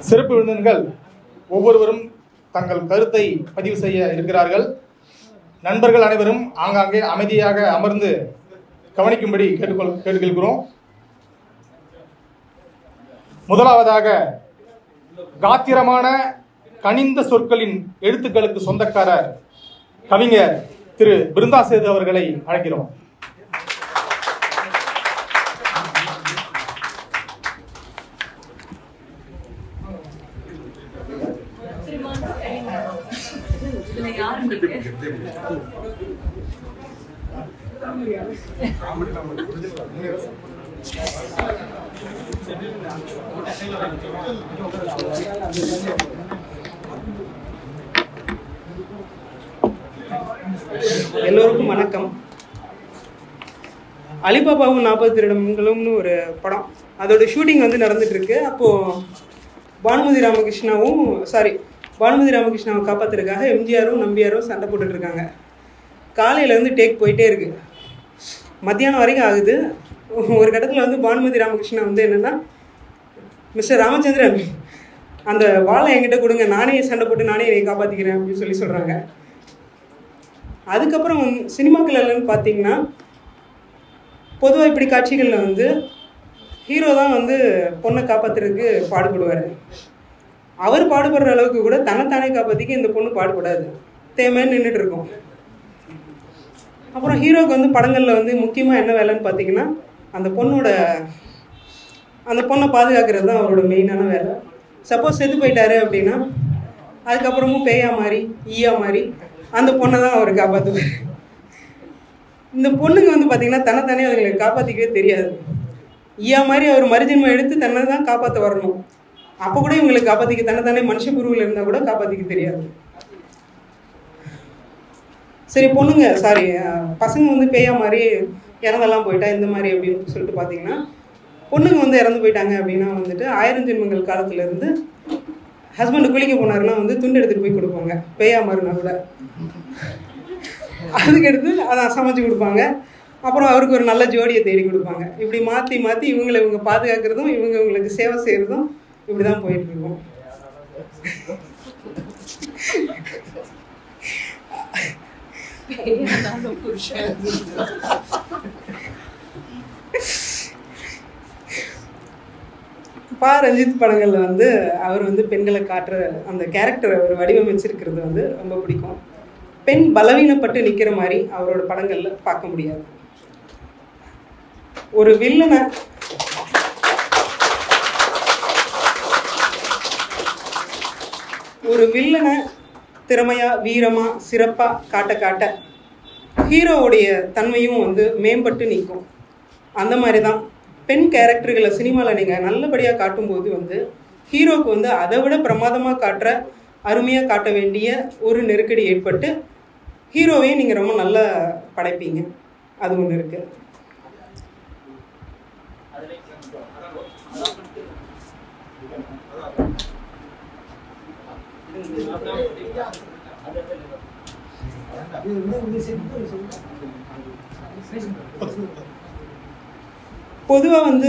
சிறப்பு விருந்தினர்கள் ஒவ்வொருவரும் தங்கள் கருத்தை பதிவு செய்ய இருக்கிறார்கள் நண்பர்கள் அனைவரும் ஆங்காங்கே அமைதியாக அமர்ந்து கவனிக்கும்படி கேட்டுக்கொள் கேட்டுக்கொள்கிறோம் முதலாவதாக காத்திரமான கனிந்த சொற்களின் எழுத்துக்களுக்கு சொந்தக்காரர் கவிஞர் திரு பிருந்தா சேது அவர்களை அழைக்கிறோம் இதுல யாரு நீங்க எல்லோருக்கும் வணக்கம் அலிபாபாவும் நாற்பது திருடங்களும்னு ஒரு படம் அதோட ஷூட்டிங் வந்து நடந்துட்டு இருக்கு அப்போ பானுமதி ராமகிருஷ்ணாவும் சாரி பானுமதி ராமகிருஷ்ணாவை காப்பாத்துறதுக்காக எம்ஜிஆரும் நம்பியாரும் சண்டை போட்டுட்டு இருக்காங்க காலையில இருந்து டேக் போயிட்டே இருக்கு மத்தியானம் வரைக்கும் ஆகுது ஒரு கட்டத்தில் வந்து பானுமதி ராமகிருஷ்ணா வந்து என்னன்னா மிஸ்டர் ராமச்சந்திரன் அந்த வாளை என்கிட்ட கொடுங்க நானே சண்டை போட்டு நானே என்னை காப்பாற்றிக்கிறேன் அப்படின்னு சொல்லி சொல்கிறாங்க அதுக்கப்புறம் வந்து சினிமாக்கள்லன்னு பார்த்தீங்கன்னா பொதுவாக இப்படி காட்சிகளில் வந்து ஹீரோ தான் வந்து பொண்ணை காப்பாற்றுறதுக்கு பாடுபடுவார் அவர் பாடுபடுற அளவுக்கு கூட தன்னைத்தானே காப்பாற்றிக்க இந்த பொண்ணு பாடுபடாது தேமைன்னு நின்றுட்டு இருக்கும் அப்புறம் ஹீரோக்கு வந்து படங்களில் வந்து முக்கியமாக என்ன வேலைன்னு பார்த்தீங்கன்னா அந்த பொண்ணோட அந்த பொண்ணை பாதுகாக்கிறது தான் அவரோட மெயினான வேலை சப்போஸ் செத்து போயிட்டாரு அப்படின்னா அதுக்கப்புறமும் பேயா மாதிரி ஈயா மாதிரி அந்த பொண்ணை தான் அவர் காப்பாற்றுவார் இந்த பொண்ணுங்க வந்து பார்த்தீங்கன்னா தன்னைத்தானே அதுங்களை காப்பாற்றிக்கவே தெரியாது ஈயா மாதிரி அவர் மறுஜென்மம் எடுத்து தன்னை தான் காப்பாற்ற வரணும் அப்போ கூட இவங்களுக்கு காப்பாற்றிக்க தன்னைத்தானே மனுஷ குருவில் இருந்தால் கூட காப்பாற்றிக்க தெரியாது சரி பொண்ணுங்க சாரி பசங்க வந்து பேயா மாதிரி இறந்தெல்லாம் போயிட்டா இந்த மாதிரி அப்படின்னு சொல்லிட்டு பார்த்தீங்கன்னா பொண்ணுங்க வந்து இறந்து போயிட்டாங்க அப்படின்னா வந்துட்டு ஆயிரம் ஜென்மங்கள் காலத்துல இருந்து ஹஸ்பண்டு குளிக்க போனாருன்னா வந்து துண்டு எடுத்துகிட்டு போய் கொடுப்பாங்க பேயா மாதிரினா கூட அதுக்கு எடுத்து அதை சமைச்சு கொடுப்பாங்க அப்புறம் அவருக்கு ஒரு நல்ல ஜோடியை தேடி கொடுப்பாங்க இப்படி மாற்றி மாற்றி இவங்களை இவங்க பாதுகாக்கிறதும் இவங்க இவங்களுக்கு சேவை செய்கிறதும் இப்படி தான் போயிட்டு இருக்கும் பேயானாலும் புருஷன் பா ரஞ்சித் படங்களில் வந்து அவர் வந்து பெண்களை காட்டுற அந்த கேரக்டரை அவர் வடிவமைச்சிருக்கிறது வந்து ரொம்ப பிடிக்கும் பெண் பலவீனப்பட்டு நிற்கிற மாதிரி அவரோட படங்களில் பார்க்க முடியாது ஒரு வில்லனை ஒரு வில்லனை திறமையா வீரமா சிறப்பா காட்ட காட்ட ஹீரோவுடைய தன்மையும் வந்து மேம்பட்டு நிற்கும் அந்த மாதிரி தான் பெண் கேரக்டர்களை சினிமாவில் நீங்கள் நல்லபடியாக காட்டும்போது வந்து ஹீரோக்கு வந்து அதை விட பிரமாதமாக காட்டுற அருமையாக காட்ட வேண்டிய ஒரு நெருக்கடி ஏற்பட்டு ஹீரோவையும் நீங்கள் ரொம்ப நல்லா படைப்பீங்க அது ஒன்று இருக்குது பொதுவாக வந்து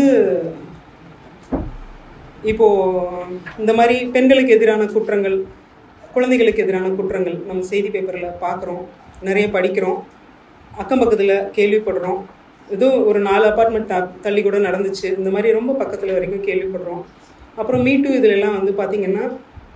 இப்போ இந்த மாதிரி பெண்களுக்கு எதிரான குற்றங்கள் குழந்தைகளுக்கு எதிரான குற்றங்கள் நம்ம செய்தி பேப்பரில் பார்க்குறோம் நிறைய படிக்கிறோம் அக்கம் பக்கத்தில் கேள்விப்படுறோம் ஏதோ ஒரு நாலு அப்பார்ட்மெண்ட் த தள்ளி கூட நடந்துச்சு இந்த மாதிரி ரொம்ப பக்கத்தில் வரைக்கும் கேள்விப்படுறோம் அப்புறம் மீட்டு இதுலலாம் வந்து பார்த்திங்கன்னா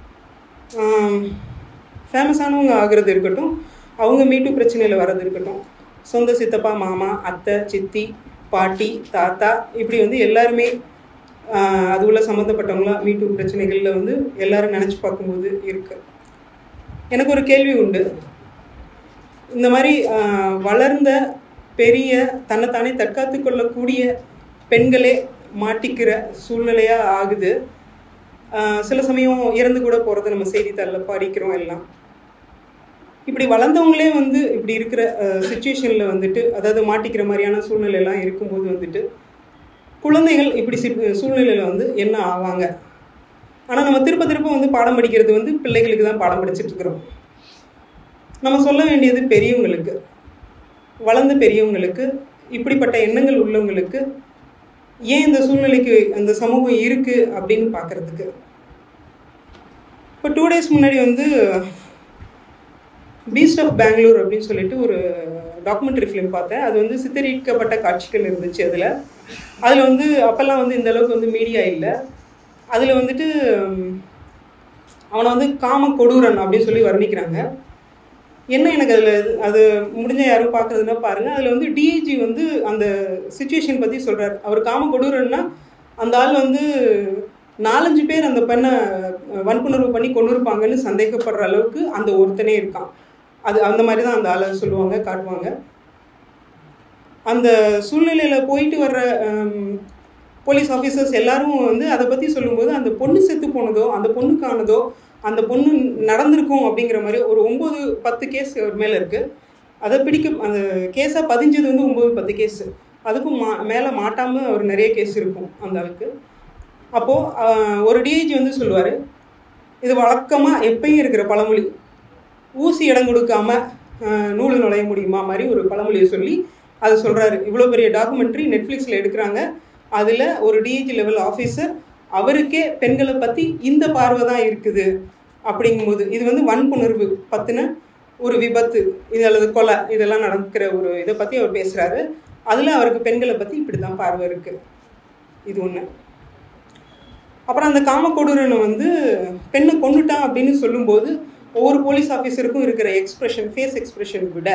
ஃபேமஸானவங்க ஆகிறது இருக்கட்டும் அவங்க மீட்டு பிரச்சனையில் வர்றது இருக்கட்டும் சொந்த சித்தப்பா மாமா அத்தை சித்தி பாட்டி தாத்தா இப்படி வந்து எல்லாருமே ஆஹ், அது உள்ள சம்மந்தப்பட்டவங்களா மீட்டு பிரச்சனைகளில் வந்து எல்லாரும் நினச்சி பார்க்கும்போது இருக்கு எனக்கு ஒரு கேள்வி உண்டு இந்த மாதிரி ஆஹ், வளர்ந்த பெரிய தன்னைத்தானே தற்காத்து கொள்ளக்கூடிய பெண்களே மாட்டிக்கிற சூழ்நிலையாக ஆகுது ஆஹ், சில சமயம் இறந்து கூட போகிறத நம்ம செய்தித்தாளில் படிக்கிறோம் எல்லாம் இப்படி வளர்ந்தவங்களே வந்து இப்படி இருக்கிற சுச்சுவேஷனில் வந்துட்டு அதாவது மாட்டிக்கிற மாதிரியான சூழ்நிலையெல்லாம் இருக்கும்போது வந்துட்டு குழந்தைகள் இப்படி சி- சூழ்நிலையில வந்து என்ன ஆவாங்க ஆனால் நம்ம திருப்ப திருப்ப வந்து பாடம் படிக்கிறது வந்து பிள்ளைகளுக்கு தான் பாடம் படிச்சுட்டு இருக்கிறோம் நம்ம சொல்ல வேண்டியது பெரியவங்களுக்கு வளர்ந்த பெரியவங்களுக்கு இப்படிப்பட்ட எண்ணங்கள் உள்ளவங்களுக்கு ஏன் இந்த சூழ்நிலைக்கு அந்த சமூகம் இருக்குது அப்படின்னு பார்க்கறதுக்கு இப்போ டூ டேஸ் முன்னாடி வந்து பீஸ்ட் ஆஃப் பெங்களூர் அப்படின்னு சொல்லிட்டு ஒரு டாக்குமெண்ட்ரி ஃபிலிம் பார்த்தேன் அது வந்து சித்தரிக்கப்பட்ட காட்சிகள் இருந்துச்சு அதில் அதில் வந்து அப்போல்லாம் வந்து இந்த அளவுக்கு வந்து மீடியா இல்லை அதில் வந்துட்டு ம், அவனை வந்து காம கொடூரன் அப்படின்னு சொல்லி வர்ணிக்கிறாங்க என்ன எனக்கு அதில் அது முடிஞ்ச யாரும் பார்க்குறதுன்னா பாருங்கள் அதில் வந்து டிஐஜி வந்து அந்த சுச்சுவேஷன் பற்றி சொல்கிறார் அவர் காம கொடூரன்னா அந்த ஆள் வந்து நாலஞ்சு பேர் அந்த பெண்ணை அஹ், வன்புணர்வு பண்ணி கொண்டு இருப்பாங்கன்னு சந்தேகப்படுற அளவுக்கு அந்த ஒருத்தனே இருக்கான் அது அந்த மாதிரி தான் அந்த ஆளை சொல்லுவாங்க காட்டுவாங்க அந்த சூழ்நிலையில் போயிட்டு வர்ற ஹம், போலீஸ் ஆஃபீஸர்ஸ் எல்லாரும் வந்து அதை பற்றி சொல்லும்போது அந்த பொண்ணு செத்து போனதோ அந்த பொண்ணுக்கானதோ அந்த பொண்ணு நடந்திருக்கும் அப்படிங்கிற மாதிரி ஒரு ஒம்பது பத்து கேஸ் அவர் மேலே இருக்குது அதை பிடிக்க அந்த கேஸாக பதிஞ்சது வந்து ஒம்பது பத்து கேஸ் அதுக்கும் மா மேலே மாட்டாமல் ஒரு நிறைய கேஸ் இருக்கும் அந்த ஆளுக்கு அப்போது ஒரு டிஐஜி வந்து சொல்லுவார் இது வழக்கமாக எப்பயும் இருக்கிற பழமொழி ஊசி இடம் கொடுக்காம அஹ், நூலு நுழைய முடியுமா மாதிரி ஒரு பழமொழியை சொல்லி அதை சொல்கிறாரு இவ்வளோ பெரிய டாக்குமெண்ட்ரி நெட்ஃப்ளிக்ஸில் எடுக்கிறாங்க அதில் ஒரு டிஐஜி லெவல் ஆஃபீஸர் அவருக்கே பெண்களை பற்றி இந்த பார்வை தான் இருக்குது அப்படிங்கும்போது இது வந்து வன்புணர்வு பற்றின ஒரு விபத்து இது அல்லது கொலை இதெல்லாம் நடக்கிற ஒரு இதை பற்றி அவர் பேசுகிறாரு அதில் அவருக்கு பெண்களை பற்றி இப்படி தான் பார்வை இருக்குது இது ஒன்று அப்புறம் அந்த காமக்கொடூரனை வந்து பெண்ணை கொண்டுட்டான் அப்படின்னு சொல்லும்போது ஒவ்வொரு போலீஸ் ஆஃபீஸருக்கும் இருக்கிற எக்ஸ்பிரஷன் ஃபேஸ் எக்ஸ்பிரஷன் விட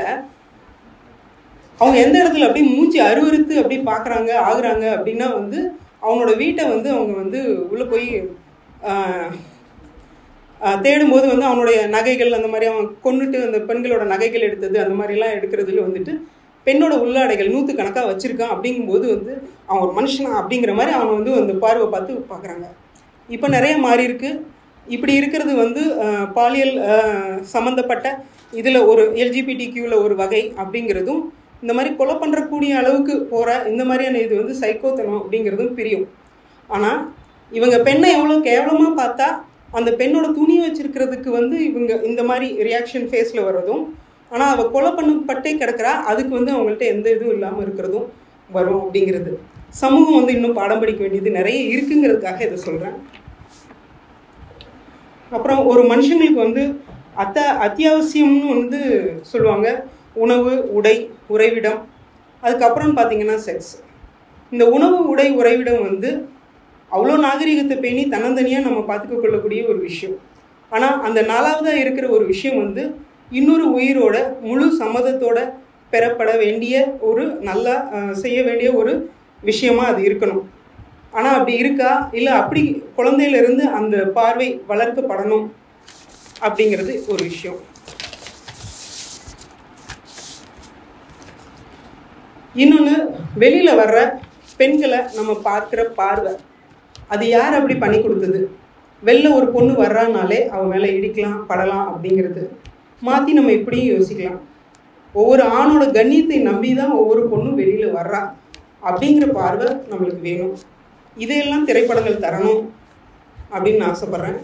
அவங்க எந்த இடத்துல அப்படியே மூஞ்சி அருவருத்து அப்படி பார்க்குறாங்க ஆகுறாங்க அப்படின்னா வந்து அவனோட வீட்டை வந்து அவங்க வந்து உள்ளே போய் ஆஹ், ஆஹ், தேடும்போது வந்து அவனுடைய நகைகள் அந்த மாதிரி அவன் கொண்டுட்டு அந்த பெண்களோட நகைகள் எடுத்தது அந்த மாதிரிலாம் எடுக்கிறதுல வந்துட்டு பெண்ணோட உள்ளாடைகள் நூற்று கணக்காக வச்சுருக்கான் அப்படிங்கும்போது வந்து அவன் ஒரு மனுஷனா அப்படிங்கிற மாதிரி அவனை வந்து அந்த பார்வை பார்த்து பார்க்குறாங்க இப்போ நிறைய மாறி இருக்கு இப்படி இருக்கிறது வந்து ஆஹ், பாலியல் ஆஹ், சம்மந்தப்பட்ட இதில் ஒரு எல்ஜிபிடி கியூவில் ஒரு வகை அப்படிங்கிறதும் இந்த மாதிரி கொலை பண்ணுறக்கூடிய அளவுக்கு போகிற இந்த மாதிரியான இது வந்து சைக்கோத்தனம் அப்படிங்கிறதும் பிரியும் ஆனால் இவங்க பெண்ணை எவ்வளோ கேவலமாக பார்த்தா அந்த பெண்ணோட துணியை வச்சிருக்கிறதுக்கு வந்து இவங்க இந்த மாதிரி ரியாக்ஷன் ஃபேஸில் வர்றதும் ஆனால் அவள் கொலை பண்ணப்பட்டே கிடக்கிறா அதுக்கு வந்து அவங்கள்ட்ட எந்த இதுவும் இல்லாமல் இருக்கிறதும் வரும் அப்படிங்கிறது சமூகம் வந்து இன்னும் பாடம் படிக்க வேண்டியது நிறைய இருக்குங்கிறதுக்காக இதை சொல்கிறேன் அப்புறம் ஒரு மனுஷங்களுக்கு வந்து அத்த அத்தியாவசியம்னு வந்து சொல்லுவாங்க உணவு உடை உறைவிடம் அதுக்கப்புறம் பார்த்தீங்கன்னா செக்ஸ் இந்த உணவு உடை உறைவிடம் வந்து அவ்வளோ நாகரிகத்தை பேணி தன்னந்தனியாக நம்ம பார்த்துக்க கொள்ளக்கூடிய ஒரு விஷயம் ஆனால் அந்த நாலாவதாக இருக்கிற ஒரு விஷயம் வந்து இன்னொரு உயிரோட முழு சம்மதத்தோட பெறப்பட வேண்டிய ஒரு நல்லா அஹ், செய்ய வேண்டிய ஒரு விஷயமா அது இருக்கணும் ஆனால் அப்படி இருக்கா இல்லை அப்படி குழந்தையிலிருந்து அந்த பார்வை வளர்க்கப்படணும் அப்படிங்கிறது ஒரு விஷயம் இன்னொன்று வெளியில் வர்ற பெண்களை நம்ம பார்க்குற பார்வை அது யார் அப்படி பண்ணி கொடுத்தது வெளில ஒரு பொண்ணு வர்றானாலே அவன் மேலே இடிக்கலாம் படலாம் அப்படிங்கிறது மாற்றி நம்ம இப்படியும் யோசிக்கலாம் ஒவ்வொரு ஆணோட கண்ணியத்தை நம்பி தான் ஒவ்வொரு பொண்ணும் வெளியில் வர்றா அப்படிங்கிற பார்வை நம்மளுக்கு வேணும் இதையெல்லாம் திரைப்படங்கள் தரணும் அப்படின்னு நான் ஆசைப்பட்றேன்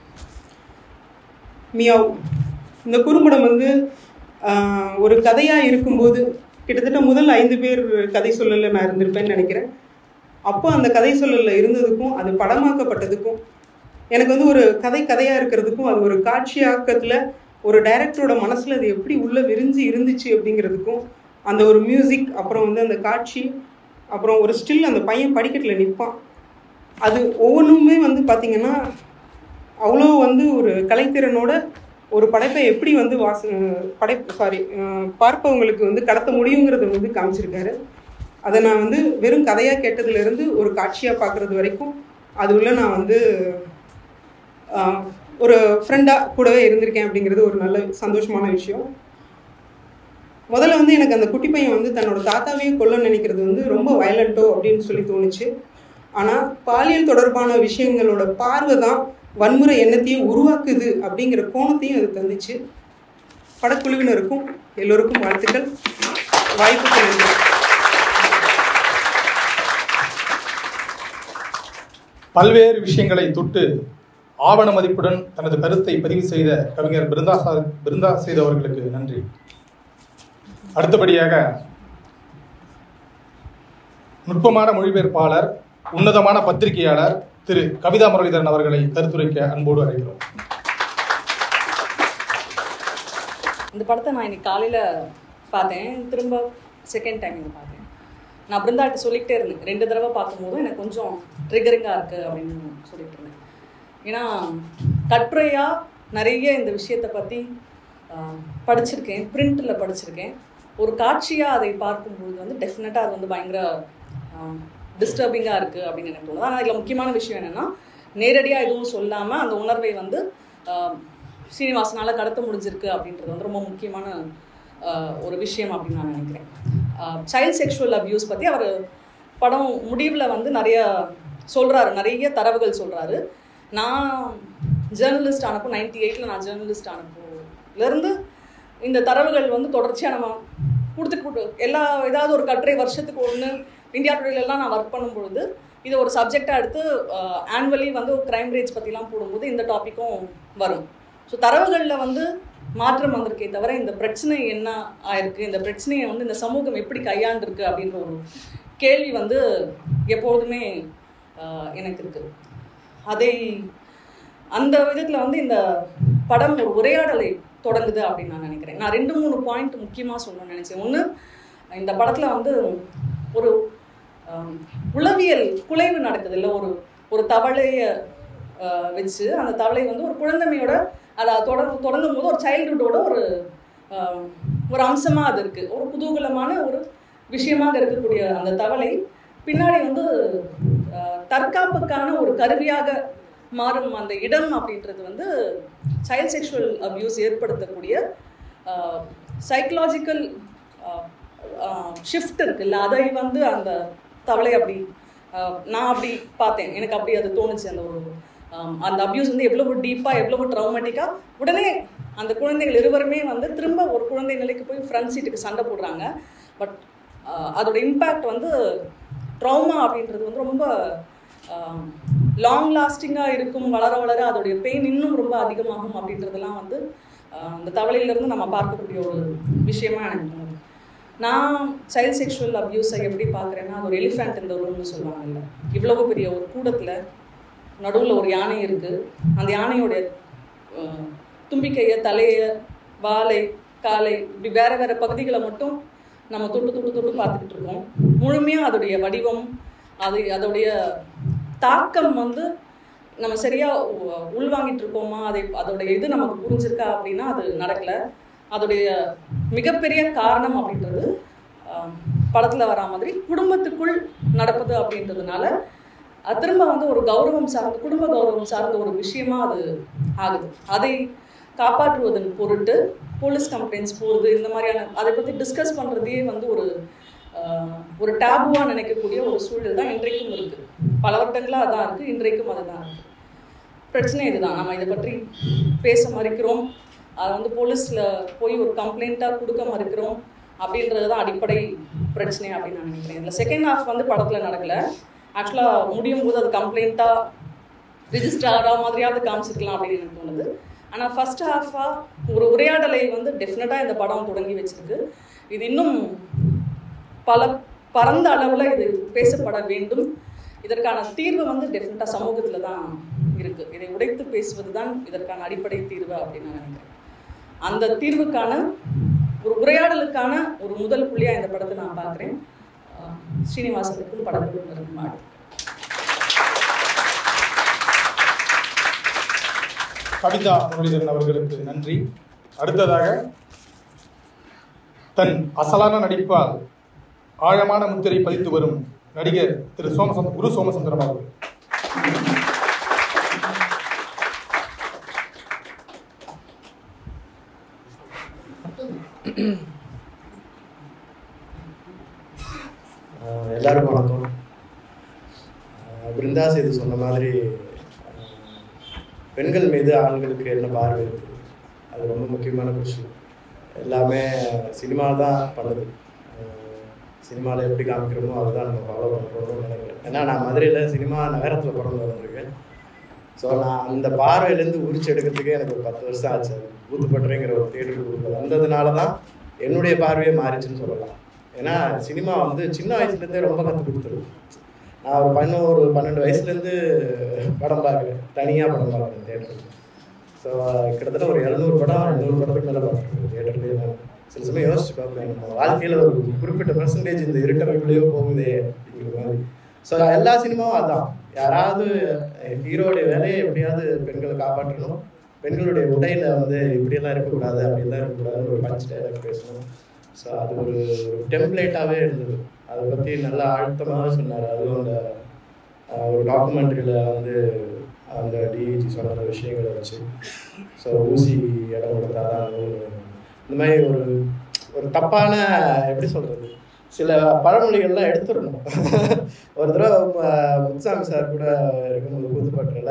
மியாவ் இந்த குறும்படம் வந்து ஆஹ், ஒரு கதையாக இருக்கும்போது கிட்டத்தட்ட முதல் ஐந்து பேர் கதை சொல்லல நான் இருந்திருப்பேன்னு நினைக்கிறேன் அப்போ அந்த கதை சொல்லல இருந்ததுக்கும் அது படமாக்கப்பட்டதுக்கும் எனக்கு வந்து ஒரு கதை கதையாக இருக்கிறதுக்கும் அது ஒரு காட்சியாக்கத்தில் ஒரு டைரக்டரோட மனசில் அது எப்படி உள்ளே விரிஞ்சு இருந்துச்சு அப்படிங்கிறதுக்கும் அந்த ஒரு மியூசிக் அப்புறம் வந்து அந்த காட்சி அப்புறம் ஒரு ஸ்டில் அந்த பையன் படிக்கட்டில் நிற்பான் அது ஒவ்வொன்றுமே வந்து பார்த்திங்கன்னா அவ்வளோ வந்து ஒரு கலைத்திறனோட ஒரு படைப்பை எப்படி வந்து வாச படை சாரி பார்ப்பவங்களுக்கு வந்து கடத்த முடியுங்கிறத வந்து காமிச்சிருக்காரு அதை நான் வந்து வெறும் கதையாக கேட்டதுலேருந்து ஒரு காட்சியாக பார்க்குறது வரைக்கும் அது உள்ள நான் வந்து ஆஹ், ஒரு ஃப்ரெண்டாக கூடவே இருந்திருக்கேன் அப்படிங்கிறது ஒரு நல்ல சந்தோஷமான விஷயம் முதல்ல வந்து எனக்கு அந்த குட்டி பையன் வந்து தன்னோட தாத்தாவையே கொல்ல நினைக்கிறது வந்து ரொம்ப வயலண்ட்டோ அப்படின்னு சொல்லி தோணுச்சு ஆனால் பாலியல் தொடர்பான விஷயங்களோட பார்வை தான் வன்முறை எண்ணத்தையும் உருவாக்குது அப்படிங்கிற கோணத்தையும் அது தந்துச்சு படக்குழுவினருக்கும் எல்லோருக்கும் வாழ்த்துக்கள் வாய்ப்புக்கு நன்றி பல்வேறு விஷயங்களை தொட்டு ஆவண மதிப்புடன் தனது கருத்தை பதிவு செய்த கவிஞர் பிருந்தா சா- பிருந்தா செய்த அவர்களுக்கு நன்றி அடுத்தபடியாக நுட்பமான மொழிபெயர்ப்பாளர் உன்னதமான பத்திரிகையாளர் திரு கவிதா முரளிதரன் அவர்களை கருத்துரைக்க அன்போடு அழைக்கிறோம் இந்த படத்தை நான் இன்னைக்கு காலையில் பார்த்தேன் திரும்ப செகண்ட் டைம் இங்கே பார்த்தேன் நான் பிருந்தாட்ட சொல்லிக்கிட்டே இருந்தேன் ரெண்டு தடவை பார்க்கும்போது எனக்கு கொஞ்சம் ட்ரிகரிங்காக இருக்குது அப்படின்னு சொல்லிட்டு இருந்தேன் ஏன்னா கட்டுரையாக நிறைய இந்த விஷயத்தை பற்றி படிச்சிருக்கேன் பிரிண்டில் படிச்சிருக்கேன் ஒரு காட்சியாக அதை பார்க்கும்போது வந்து டெஃபினட்டாக அது வந்து பயங்கர டிஸ்டர்பிங்காக இருக்குது அப்படின்னு எனக்கு தோணுது ஆனால் இதில் முக்கியமான விஷயம் என்னென்னா நேரடியாக எதுவும் சொல்லாமல் அந்த உணர்வை வந்து ஆஹ், ஸ்ரீனிவாசனால கடத்த முடிஞ்சிருக்கு அப்படின்றது வந்து ரொம்ப முக்கியமான ஆஹ், ஒரு விஷயம் அப்படின்னு நான் நினைக்கிறேன் சைல்ட் செக்ஷுவல் அபியூஸ் பற்றி அவர் படம் முடிவில் வந்து நிறைய சொல்கிறாரு நிறைய தரவுகள் சொல்கிறாரு நான் ஜேர்னலிஸ்ட் ஆனப்போ நைன்டி எயிட்டில் நான் ஜேர்னலிஸ்ட் ஆனப்போலேருந்து இந்த தரவுகள் வந்து தொடர்ச்சியாக நம்ம கொடுத்துட்டு கொடுத்து எல்லா ஏதாவது ஒரு கட்டுரை வருஷத்துக்கு ஒன்று இந்தியா டுடேலலாம் நான் ஒர்க் பண்ணும்பொழுது இதை ஒரு சப்ஜெக்டாக எடுத்து ஆனுவலி வந்து கிரைம் ரேட்ஸ் பற்றிலாம் போடும்போது இந்த டாப்பிக்கும் வரும் ஸோ தரவுகளில் வந்து மாற்றம் வந்திருக்கே தவிர இந்த பிரச்சனை என்ன ஆயிருக்கு இந்த பிரச்சனையை வந்து இந்த சமூகம் எப்படி கையாண்டிருக்கு அப்படின்ற ஒரு கேள்வி வந்து எப்பொழுதுமே ஆஹ், எனக்கு இருக்குது அதை அந்த விதத்தில் வந்து இந்த படம் ஒரு உரையாடலை தொடங்குது அப்படின்னு நான் நினைக்கிறேன் நான் ரெண்டு மூணு பாயிண்ட் முக்கியமாக சொல்லணும்னு நினைச்சேன் ஒன்று இந்த படத்தில் வந்து ஒரு ஆம், உளவியல் குலைவு நடக்குது இல்லை ஒரு ஒரு தவளையை ஆஹ், வச்சு அந்த தவளை வந்து ஒரு குழந்தைமையோட அதை தொடர் தொடங்கும் போது ஒரு சைல்டுஹுட்டோட ஒரு ஆஹ், ஒரு அம்சமாக அது இருக்குது ஒரு குதூகலமான ஒரு விஷயமாக இருக்கக்கூடிய அந்த தவளை பின்னாடி வந்து ஆஹ், தற்காப்புக்கான ஒரு கருவியாக மாறும் அந்த இடம் அப்படின்றது வந்து சைல்ட் செக்ஷுவல் அபியூஸ் ஏற்படுத்தக்கூடிய சைக்கலாஜிக்கல் ஷிஃப்ட் இருக்குல்ல அதை வந்து அந்த தவளை அப்படி ஆஹ், நான் அப்படி பார்த்தேன் எனக்கு அப்படி அது தோணுச்சு அந்த ஒரு ஆம், அந்த அபியூஸ் வந்து எவ்வளவு டீப்பாக எவ்வளவு ட்ரௌமேட்டிக்காக உடனே அந்த குழந்தைகள் இருவருமே வந்து திரும்ப ஒரு குழந்தை நிலைக்கு போய் ஃப்ரண்ட் சீட்டுக்கு சண்டை போடுறாங்க பட் அதோட இம்பேக்ட் வந்து ட்ராமா அப்படின்றது வந்து ரொம்ப லாங் லாஸ்டிங்காக இருக்கும் வளர வளர அதோடைய பெயின் இன்னும் ரொம்ப அதிகமாகும் அப்படின்றதெல்லாம் வந்து ஆஹ், அந்த தவளையிலேருந்து நம்ம பார்க்கக்கூடிய ஒரு விஷயமா எனக்கு தோணுது நான் சைல்ட் செக்ஷுவல் அப்யூஸை எப்படி பார்க்குறேன்னா அது ஒரு எலிஃபேண்ட் இந்த ரூம்னு சொல்லுவாங்கல்ல இவ்வளவு பெரிய ஒரு கூடத்தில் நடுவில் ஒரு யானை இருக்குது அந்த யானையோடைய அஹ், தும்பிக்கையை தலையை வாலை காலை இப்படி வேற வேற பகுதிகளை மட்டும் நம்ம தொட்டு தொட்டு தொட்டு பார்த்துக்கிட்டு இருக்கோம் முழுமையாக அதோடைய வடிவம் அது அதோடைய தாக்கம் வந்து நம்ம சரியா உ- உள்வாங்கிட்டு இருக்கோமா அதை அதோடைய இது நமக்கு புரிஞ்சிருக்கா அப்படின்னா அது நடக்கல அதோடைய மிகப்பெரிய காரணம் அப்படின்றது ஆம், படத்துல வரா மாதிரி குடும்பத்துக்குள் நடப்பது அப்படின்றதுனால அது திரும்ப வந்து ஒரு கௌரவம் சார்ந்த குடும்ப கௌரவம் சார்ந்த ஒரு விஷயமா அது ஆகுது அதை காப்பாற்றுவதன் பொருட்டு போலீஸ் கம்ப்ளைண்ட்ஸ் போகிறது இந்த மாதிரியான அதை பற்றி டிஸ்கஸ் பண்ணுறதே வந்து ஒரு ஆஹ், ஒரு டேபுவாக நினைக்கக்கூடிய ஒரு சூழல் தான் இன்றைக்கும் இருக்குது பல வருடங்களாக அதான் இருக்குது இன்றைக்கும் அதுதான் இருக்குது பிரச்சனை இதுதான் நம்ம இதை பற்றி பேச மறுக்கிறோம் அதை வந்து போலீஸில் போய் ஒரு கம்ப்ளைண்ட்டாக கொடுக்க மறுக்கிறோம் அப்படின்றது தான் அடிப்படை பிரச்சனை அப்படின்னு நான் நினைக்கிறேன் இதில் செகண்ட் ஹாஃப் வந்து படத்தில் நடக்கலை ஆக்சுவலாக முடியும் போது அது கம்ப்ளைண்ட்டாக ரிஜிஸ்டர் ஆகிற மாதிரியாவது காமிச்சிருக்கலாம் அப்படின்னு எனக்கு தோணுது ஆனால் ஃபர்ஸ்ட் ஹாஃபாக ஒரு உரையாடலை வந்து டெஃபினட்டாக இந்த படம் தொடங்கி வச்சிருக்கு இது இன்னும் பல பரந்த அளவில் இது பேசப்பட வேண்டும் இதற்கான தீர்வு வந்து டெஃபினட்டாக சமூகத்தில் தான் இருக்குது இதை உடைத்து பேசுவது தான் இதற்கான அடிப்படை தீர்வு அப்படின்னு நான் நினைக்கிறேன் அந்த தீர்வுக்கான ஒரு உரையாடலுக்கான ஒரு முதல் புள்ளியாக இந்த படத்தை நான் பார்க்குறேன் ஸ்ரீனிவாசனுக்கும் படக்குழுவினருக்கும் வாழ்த்து கவிதா முரளிதரன் அவர்களுக்கு நன்றி அடுத்ததாக தன் அசலான நடிப்பால் ஆழமான முத்திரை பதித்து வரும் நடிகர் திரு சோமசந்த குரு சோமசுந்தரம் அவர்கள் ஆஹ் எல்லாருக்கும் வணக்கம் ஆஹ் பிருந்தா சேது சொன்ன மாதிரி ஆஹ் பெண்கள் மீது ஆண்களுக்கு என்ன பார்வை இருக்குது அது ரொம்ப முக்கியமான விஷயம் எல்லாமே சினிமா தான் பண்ணுது சினிமாவில் எப்படி காமிக்கிறோமோ அதுதான் நம்ம ஃபாலோ பண்ணுறோம்னு நினைக்கிறேன் ஏன்னா நான் மதுரையில் சினிமா நகரத்தில் பிறந்து வந்திருக்கேன் ஸோ நான் அந்த பார்வையிலேருந்து உரிச்சு எடுக்கிறதுக்கே எனக்கு ஒரு பத்து வருஷம் ஆச்சு அது ஊத்துப்பட்டுறேங்கிற ஒரு தேட்டருக்கு வந்ததுனால தான் என்னுடைய பார்வையே மாறிச்சுன்னு சொல்லலாம் ஏன்னா சினிமா வந்து சின்ன வயசுலேருந்தே ரொம்ப கற்றுக் கொடுத்துரு நான் ஒரு பதினோரு பன்னெண்டு வயசுலேருந்து படம் பார்க்குறேன் தனியாக படம் பார்க்குறேன் தேட்டருக்கு ஸோ கிட்டத்தட்ட ஒரு இரநூறு படம் எண்ணூறு படத்துக்கு மேலே பார்த்துருக்கேன் தியேட்டர்லேயே நான் சில சமயம் யோசிச்சு பார்ப்பேன் நம்ம வாழ்க்கையில் ஒரு குறிப்பிட்ட பர்சன்டேஜ் இந்த இருட்டறைக்குள்ளேயோ போகுதே அப்படிங்கிற மாதிரி ஸோ எல்லா சினிமாவும் அதான் யாராவது ஹீரோடைய வேலையை எப்படியாவது பெண்களை காப்பாற்றணும் பெண்களுடைய உடையில வந்து இப்படியெல்லாம் இருக்கக்கூடாது அப்படியெல்லாம் இருக்கக்கூடாதுன்னு ஒரு பஞ்ச் டைலாக் பேசணும் ஸோ அது ஒரு ஒரு டெம்ப்ளேட்டாகவே இருந்தது அதை பற்றி நல்லா அழுத்தமாக சொன்னார் அதுவும் அந்த ஆஹ், ஒரு டாக்குமெண்ட்ரியில் வந்து அந்த டிஇஜி சொன்ன விஷயங்களை வச்சு ஸோ ஊசி இடம் கொடுத்தாதான் நூல் வேணும். இந்த மாதிரி ஒரு ஒரு தப்பான எப்படி சொல்கிறது சில பழமொழிகள்லாம் எடுத்துடணும் ஒரு தடவை ம- முத்துசாமி சார் கூட இருக்கும்போது கூத்துப்பட்டில்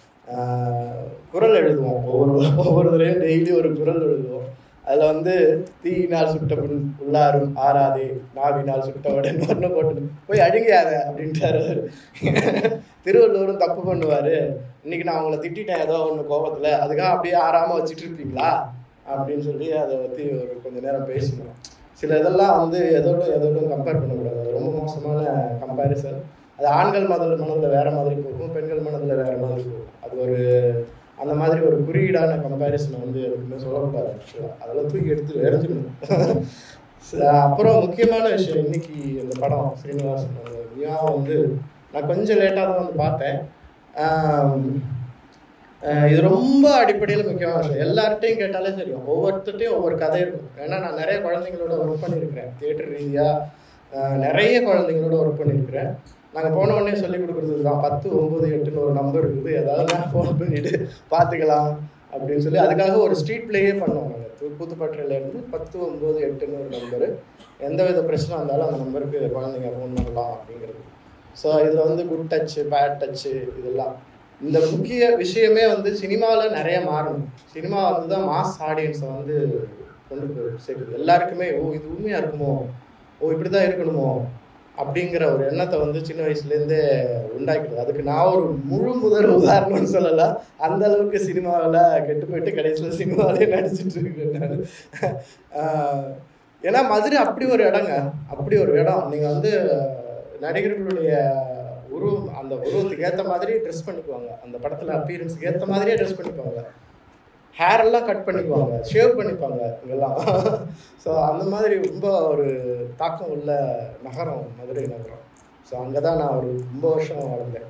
குரல் எழுதுவோம் ஒவ்வொரு ஒவ்வொரு தடவையும் டெய்லி ஒரு குரல் எழுதுவோம் அதில் வந்து தீயினால் சுட்ட பின் உள்ளாரும் ஆறாதே நாவினால் சுட்டவுடன் மண்ணு போட்டு போய் அழுங்காத அப்படின்ட்டாரு அவரு. திருவள்ளுவரும் தப்பு பண்ணுவார் இன்னைக்கு நான் உங்களை திட்டிட்டேன் ஏதோ ஒன்று கோபத்தில் அதுக்காக அப்படியே ஆறாமல் வச்சுட்டு இருப்பீங்களா அப்படின்னு சொல்லி அதை பற்றி ஒரு கொஞ்ச நேரம் பேசணும் சில இதெல்லாம் வந்து எதோட எதோட கம்பேர் பண்ணக்கூடாது அது ரொம்ப மோசமான கம்பேரிசன் அது ஆண்கள் மனதில் மனதில் வேற மாதிரி போகும் பெண்கள் மனதில் வேற மாதிரி போகும் அது ஒரு அந்த மாதிரி ஒரு குறியீடான கம்பேரிசனை வந்து எதுக்குமே சொல்லக்கூடாது ஆக்சுவலாக அதெல்லாம் தூக்கி எடுத்து எரிஞ்சிடணும் ச- அப்புறம் முக்கியமான விஷயம் இன்னைக்கு இந்த படம் ஸ்ரீனிவாசன் அந்த வியா வந்து நான் கொஞ்சம் லேட்டாக தான் வந்து பார்த்தேன் ஆம், அஹ் இது ரொம்ப அடிப்படையில் முக்கியமான விஷயம் எல்லார்ட்டையும் கேட்டாலே தெரியும் ஒவ்வொருத்தட்டையும் ஒவ்வொரு கதை இருக்கும் ஏன்னா நான் நிறைய குழந்தைங்களோட ஒர்க் பண்ணியிருக்கிறேன் தியேட்டர் ரீதியாக நிறைய குழந்தைங்களோட ஒர்க் பண்ணியிருக்கிறேன் நாங்கள் போன உடனே சொல்லி கொடுக்குறது தான் பத்து ஒம்பது எட்டுன்னு ஒரு நம்பர் இருக்குது ஏதாவது நான் ஃபோன் பண்ணிட்டு பார்த்துக்கலாம் அப்படின்னு சொல்லி அதுக்காக ஒரு ஸ்ட்ரீட் பிளேயே பண்ணோம் நாங்கள் கூத்துப்பட்டிலேருந்து பத்து ஒம்பது எட்டுன்னு ஒரு நம்பரு எந்த வித பிரச்சனை வந்தாலும் அந்த நம்பருக்கு குழந்தைங்க ஃபோன் பண்ணலாம் அப்படிங்கிறது ஸோ இதில் வந்து குட் டச்சு பேட் டச்சு இதெல்லாம் இந்த முக்கிய விஷயமே வந்து சினிமாவில் நிறைய மாறணும் சினிமா வந்து தான் மாஸ் ஆடியன்ஸை வந்து கொண்டு போய் சேர்க்குது எல்லாருக்குமே ஓ இது உண்மையாக இருக்குமோ ஓ இப்படி தான் இருக்கணுமோ அப்படிங்கிற ஒரு எண்ணத்தை வந்து சின்ன வயசுலேருந்தே உண்டாக்கிடுது அதுக்கு நான் ஒரு முழு முதல் உதாரணம்னு சொல்லலாம் அந்த அளவுக்கு சினிமாவில் கெட்டு போயிட்டு கடைசியில் சினிமாவிலே நடிச்சிட்டு இருக்கேன் நான் ஆஹ் ஏன்னா மதுரை அப்படி ஒரு இடங்க அப்படி ஒரு இடம் நீங்கள் வந்து நடிகர்களுடைய உருவம் அந்த உருவத்துக்கு ஏற்ற மாதிரி ட்ரெஸ் பண்ணிக்குவாங்க அந்த படத்தில் அப்பீரன்ஸுக்கு ஏற்ற மாதிரியே ட்ரெஸ் பண்ணிக்குவாங்க ஹேர் எல்லாம் கட் பண்ணிக்குவாங்க ஷேவ் பண்ணிப்பாங்க இங்கெல்லாம் ஸோ அந்த மாதிரி ரொம்ப ஒரு தாக்கம் உள்ள நகரம் மதுரை நகரம் ஸோ அங்கே தான் நான் ஒரு ரொம்ப வருஷம் வளர்ந்தேன்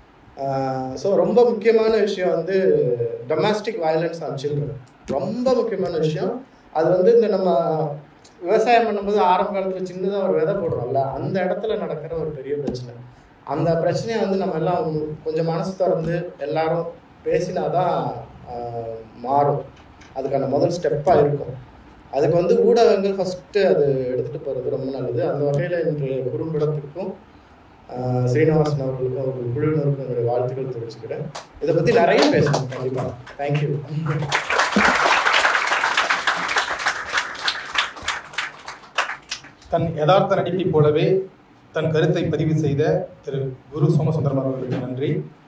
ஸோ ரொம்ப முக்கியமான விஷயம் வந்து டொமஸ்டிக் வயலன்ஸ் ஆன் சில்ட்ரன் ரொம்ப முக்கியமான விஷயம் அது வந்து இந்த நம்ம விவசாயம் பண்ணும்போது ஆரம்ப காலத்தில் சின்னதாக ஒரு விதை போடுறோம்ல அந்த இடத்துல நடக்கிற ஒரு பெரிய பிரச்சனை அந்த பிரச்சனையை வந்து நம்ம எல்லாம் கொஞ்சம் மனசு திறந்து எல்லாரும் பேசினாதான் ஆஹ், மாறும் அதுக்கான முதல் ஸ்டெப்பாக இருக்கும் அதுக்கு வந்து ஊடகங்கள் ஃபஸ்ட்டு அது எடுத்துகிட்டு போகிறது ரொம்ப நல்லது அந்த வகையில் இன்றைய குறும்படத்துக்கும் ஆஹ், ஸ்ரீனிவாசன் அவர்களுக்கும் அவர்கள் குழுவினருக்கும் என்னுடைய வாழ்த்துக்கள் தெரிவிச்சுக்கிறேன் இதை பற்றி நிறைய பேசணும் கண்டிப்பாக தேங்க்யூ தன் யதார்த்த நடிப்பைப் போலவே தன் கருத்தை பதிவு செய்த திரு குரு சோமசுந்தரம் அவர்களுக்கு நன்றி